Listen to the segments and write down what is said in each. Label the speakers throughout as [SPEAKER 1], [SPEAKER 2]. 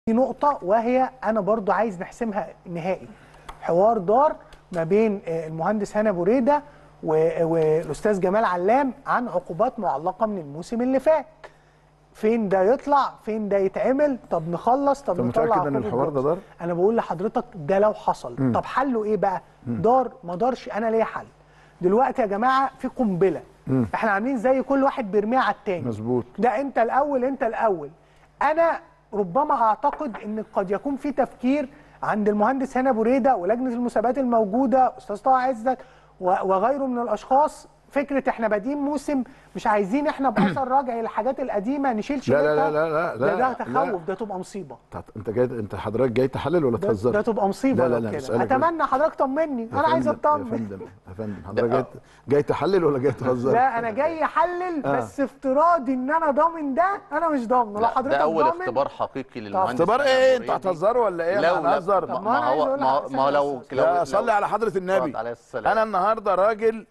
[SPEAKER 1] في نقطة وهي أنا برضو عايز نحسمها نهائي حوار دار ما بين آه، المهندس هنا بوريدة و- والأستاذ جمال علام عن عقوبات معلقة من الموسم اللي فات فين ده يطلع فين ده يتعمل طب نخلص طب
[SPEAKER 2] أنت
[SPEAKER 1] نطلع
[SPEAKER 2] متأكد إن
[SPEAKER 1] عقوبة
[SPEAKER 2] الحوار ده
[SPEAKER 1] برونز.
[SPEAKER 2] دار؟
[SPEAKER 1] أنا بقول لحضرتك ده لو حصل طب حله إيه بقى دار ما دارش أنا ليا حل دلوقتي يا جماعة في قنبلة احنا عاملين زي كل واحد بيرميها على التاني
[SPEAKER 2] مظبوط.
[SPEAKER 1] ده انت الاول انت الاول انا ربما اعتقد ان قد يكون في تفكير عند المهندس هنا بريده ولجنه المسابقات الموجوده استاذ طه عزت و- وغيره من الاشخاص فكره احنا بادئين موسم مش عايزين احنا باثر راجعي للحاجات القديمه نشيل
[SPEAKER 2] لا-
[SPEAKER 1] شيلتها
[SPEAKER 2] لا- لا- لا-
[SPEAKER 1] ده,
[SPEAKER 2] لا-
[SPEAKER 1] ده
[SPEAKER 2] لا.
[SPEAKER 1] تخوف ده تبقى مصيبه
[SPEAKER 2] طب انت جاي انت حضرتك جاي تحلل ولا
[SPEAKER 1] ده,
[SPEAKER 2] تهزر؟
[SPEAKER 1] ده تبقى مصيبه
[SPEAKER 2] لا لا
[SPEAKER 1] لو
[SPEAKER 2] لا
[SPEAKER 1] كده
[SPEAKER 2] بسألك بس.
[SPEAKER 1] اتمنى حضرتك طمني
[SPEAKER 2] يا
[SPEAKER 1] انا عايز
[SPEAKER 2] فندم- يا
[SPEAKER 1] اطمن
[SPEAKER 2] فندم يا فندم حضرتك جاي جاي تحلل ولا جاي تهزر؟
[SPEAKER 1] لا انا جاي احلل
[SPEAKER 2] آه.
[SPEAKER 1] بس افتراضي ان انا ضامن ده انا مش ضامن لو
[SPEAKER 3] لا،
[SPEAKER 1] حضرتك
[SPEAKER 3] ده اول
[SPEAKER 1] ضامن
[SPEAKER 3] اختبار حقيقي للمهندس
[SPEAKER 2] اختبار
[SPEAKER 3] هنا
[SPEAKER 2] ايه انتوا
[SPEAKER 3] مريدي.
[SPEAKER 2] هتهزروا ولا ايه؟
[SPEAKER 3] لو
[SPEAKER 2] انا
[SPEAKER 3] لا
[SPEAKER 2] هنهزر
[SPEAKER 1] طب
[SPEAKER 3] ما
[SPEAKER 1] أنا
[SPEAKER 3] هو
[SPEAKER 1] عايز أقول
[SPEAKER 3] ما,
[SPEAKER 1] لك
[SPEAKER 3] ما هو لو
[SPEAKER 1] بس-
[SPEAKER 3] لو
[SPEAKER 2] لا صلي على حضرة النبي
[SPEAKER 3] صلى عليه السلام.
[SPEAKER 2] انا النهارده راجل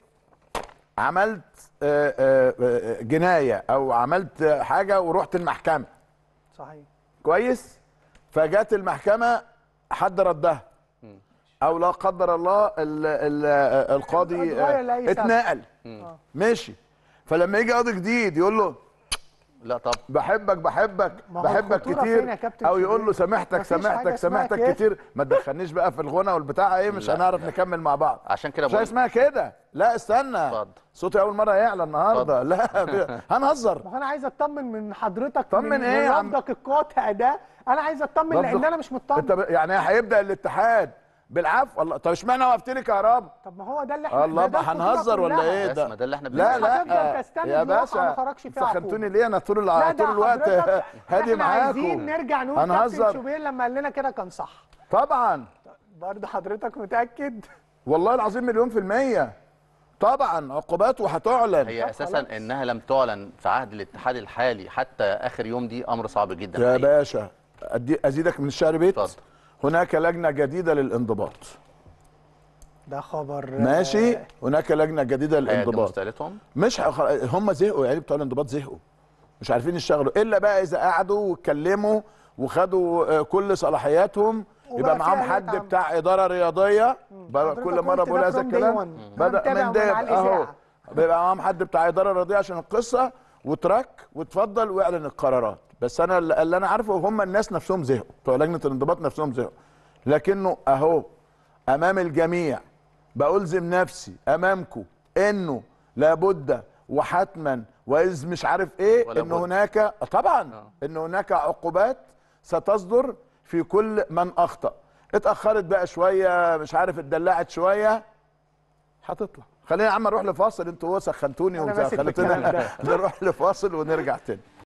[SPEAKER 2] عملت آه، آه، آه، جناية او عملت حاجة ورحت المحكمة
[SPEAKER 1] صحيح
[SPEAKER 2] كويس فجت المحكمة حد ردها او لا قدر الله ال ال القاضي
[SPEAKER 1] اتغير لأي سبب.
[SPEAKER 2] اتنقل ماشي فلما يجي قاضي جديد يقول له
[SPEAKER 3] لا طب
[SPEAKER 2] بحبك بحبك
[SPEAKER 1] ما هو
[SPEAKER 2] بحبك
[SPEAKER 1] الخطورة فين يا
[SPEAKER 2] كتير
[SPEAKER 1] كابتن
[SPEAKER 2] او يقول له
[SPEAKER 1] شريف؟
[SPEAKER 2] سامحتك
[SPEAKER 1] مفيش حاجة
[SPEAKER 2] سامحتك
[SPEAKER 1] اسمها
[SPEAKER 2] سامحتك
[SPEAKER 1] كده.
[SPEAKER 2] كتير ما تدخلنيش بقى في الغنى والبتاع ايه مش
[SPEAKER 3] لا.
[SPEAKER 2] هنعرف نكمل مع بعض
[SPEAKER 3] عشان كده
[SPEAKER 2] مش
[SPEAKER 3] بقول-
[SPEAKER 2] اسمها كده لا استنى
[SPEAKER 3] اتفضل.
[SPEAKER 2] صوتي اول مره يعلى النهارده لا ب- هنهزر
[SPEAKER 1] ما هو انا عايز اطمن من حضرتك
[SPEAKER 2] طمن
[SPEAKER 1] من
[SPEAKER 2] إيه يا عم؟
[SPEAKER 1] رفضك القاطع ده انا عايز اطمن لان
[SPEAKER 2] رفضك-
[SPEAKER 1] انا مش مطمن
[SPEAKER 2] انت ب... يعني هيبدا الاتحاد بالعفو والله طب اشمعنى وقفت لي كهرباء
[SPEAKER 1] طب ما هو ده اللي احنا
[SPEAKER 2] الله
[SPEAKER 1] ده- ده
[SPEAKER 2] بقى
[SPEAKER 1] الخطورة
[SPEAKER 2] هنهزر ولا
[SPEAKER 1] كلها.
[SPEAKER 2] ايه
[SPEAKER 3] بس
[SPEAKER 2] ده
[SPEAKER 3] ما ده اللي احنا
[SPEAKER 2] لا
[SPEAKER 3] بنعمله.
[SPEAKER 2] لا
[SPEAKER 1] هتفضل تستند
[SPEAKER 2] يا
[SPEAKER 1] لواقع
[SPEAKER 2] باشا
[SPEAKER 1] ما خرجش فيها
[SPEAKER 2] سخنتوني
[SPEAKER 1] عقوبة.
[SPEAKER 2] ليه انا طول
[SPEAKER 1] لا
[SPEAKER 2] الع...
[SPEAKER 1] ده
[SPEAKER 2] طول الوقت
[SPEAKER 1] حضرتك
[SPEAKER 2] هادي
[SPEAKER 1] احنا عايزين
[SPEAKER 2] معاكم
[SPEAKER 1] نرجع نقول كابتن
[SPEAKER 2] هنهزر
[SPEAKER 1] شوبير لما قال لنا كده كان صح
[SPEAKER 2] طبعا
[SPEAKER 1] برضه حضرتك متاكد
[SPEAKER 2] والله العظيم مليون في المية طبعا عقوبات وهتعلن
[SPEAKER 3] هي اساسا انها لم تعلن في عهد الاتحاد الحالي حتى اخر يوم دي امر صعب جدا
[SPEAKER 2] يا
[SPEAKER 3] حقيقي.
[SPEAKER 2] باشا أدي ازيدك من الشعر بيت
[SPEAKER 3] اتفضل.
[SPEAKER 2] هناك لجنه جديده للانضباط
[SPEAKER 1] ده خبر
[SPEAKER 2] ماشي هناك لجنه جديده
[SPEAKER 3] هيقدموا
[SPEAKER 2] للانضباط
[SPEAKER 3] استقالتهم
[SPEAKER 2] مش ح- هم زهقوا يعني بتوع الانضباط زهقوا مش عارفين يشتغلوا الا بقى اذا قعدوا واتكلموا وخدوا آه، كل صلاحياتهم
[SPEAKER 1] وبقى
[SPEAKER 2] يبقى
[SPEAKER 1] في
[SPEAKER 2] معاهم
[SPEAKER 1] آليات
[SPEAKER 2] حد
[SPEAKER 1] عمل.
[SPEAKER 2] بتاع اداره رياضيه بقى
[SPEAKER 1] حضرتك
[SPEAKER 2] كل مره
[SPEAKER 1] قلت
[SPEAKER 2] بقول
[SPEAKER 1] ده
[SPEAKER 2] هذا
[SPEAKER 1] from day
[SPEAKER 2] الكلام
[SPEAKER 1] one. أنا
[SPEAKER 2] بدا
[SPEAKER 1] متابع
[SPEAKER 2] من ده
[SPEAKER 1] على
[SPEAKER 2] اهو
[SPEAKER 1] الإذاعة.
[SPEAKER 2] بيبقى معاهم حد بتاع اداره رياضيه عشان القصه وتراك وتفضل واعلن القرارات بس انا اللي اللي انا عارفه هم الناس نفسهم زهقوا بتوع لجنه الانضباط نفسهم زهقوا لكنه اهو امام الجميع بألزم نفسي امامكم انه لابد وحتما واذ مش عارف ايه
[SPEAKER 3] ولا
[SPEAKER 2] ان
[SPEAKER 3] بد.
[SPEAKER 2] هناك طبعا
[SPEAKER 3] آه.
[SPEAKER 2] ان هناك عقوبات ستصدر في كل من اخطا اتاخرت بقى شويه مش عارف اتدلعت شويه هتطلع خلينا يا عم نروح لفاصل انتوا هو سخنتوني
[SPEAKER 1] أنا ماسك بالكلام
[SPEAKER 2] وخلتونا
[SPEAKER 1] ده.
[SPEAKER 2] نروح لفاصل ونرجع تاني